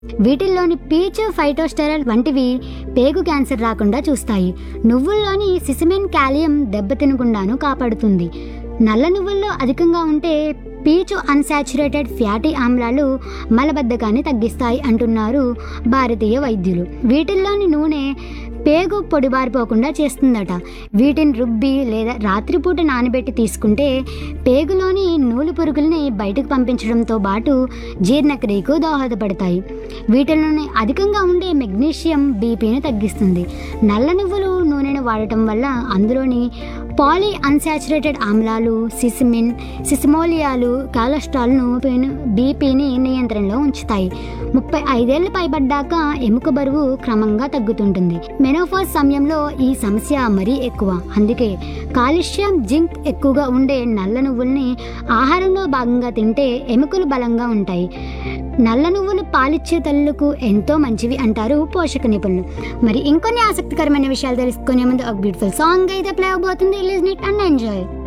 వీటిల్లోని పీచు ఫైటోస్టెరాల్ వంటివి పేగు క్యాన్సర్ రాకుండా చూస్తాయి నువ్వుల్లోని సిసిమెన్ కాలియం దెబ్బతినకుండాను కాపాడుతుంది నల్ల నువ్వుల్లో అధికంగా ఉంటే పీచు అన్సాచురేటెడ్ ఫ్యాటీ ఆమ్లాలు మలబద్ధకాన్ని తగ్గిస్తాయి అంటున్నారు భారతీయ వైద్యులు వీటిల్లోని నూనె పేగు పొడిబారిపోకుండా చేస్తుందట వీటిని రుబ్బి లేదా రాత్రిపూట నానబెట్టి తీసుకుంటే పేగులోని నూలు పురుగుల్ని బయటకు పంపించడంతో పాటు జీర్ణక్రియకు దోహదపడతాయి వీటిలోని అధికంగా ఉండే మెగ్నీషియం బీపీని తగ్గిస్తుంది నల్ల నువ్వులు నూనెను వాడటం వల్ల అందులోని పాలీ అన్సాచురేటెడ్ ఆమ్లాలు సిసిమిన్ సిసిమోలియాలు కొలెస్ట్రాల్ను బీపీని నియంత్రణలో ఉంచుతాయి ముప్పై ఐదేళ్లు పైబడ్డాక ఎముక బరువు క్రమంగా తగ్గుతుంటుంది మెనోఫాజ్ సమయంలో ఈ సమస్య మరీ ఎక్కువ అందుకే కాల్షియం జింక్ ఎక్కువగా ఉండే నల్ల నువ్వుల్ని ఆహారంలో భాగంగా తింటే ఎముకలు బలంగా ఉంటాయి నల్ల నువ్వులు పాలిచ్చే తల్లులకు ఎంతో మంచివి అంటారు పోషక నిపుణులు మరి ఇంకొన్ని ఆసక్తికరమైన విషయాలు తెలుసుకునే ముందు ఒక బ్యూటిఫుల్ సాంగ్ అయితే ప్లే అవబోతుంది లిజన్ ఇట్ అండ్ ఎంజాయ్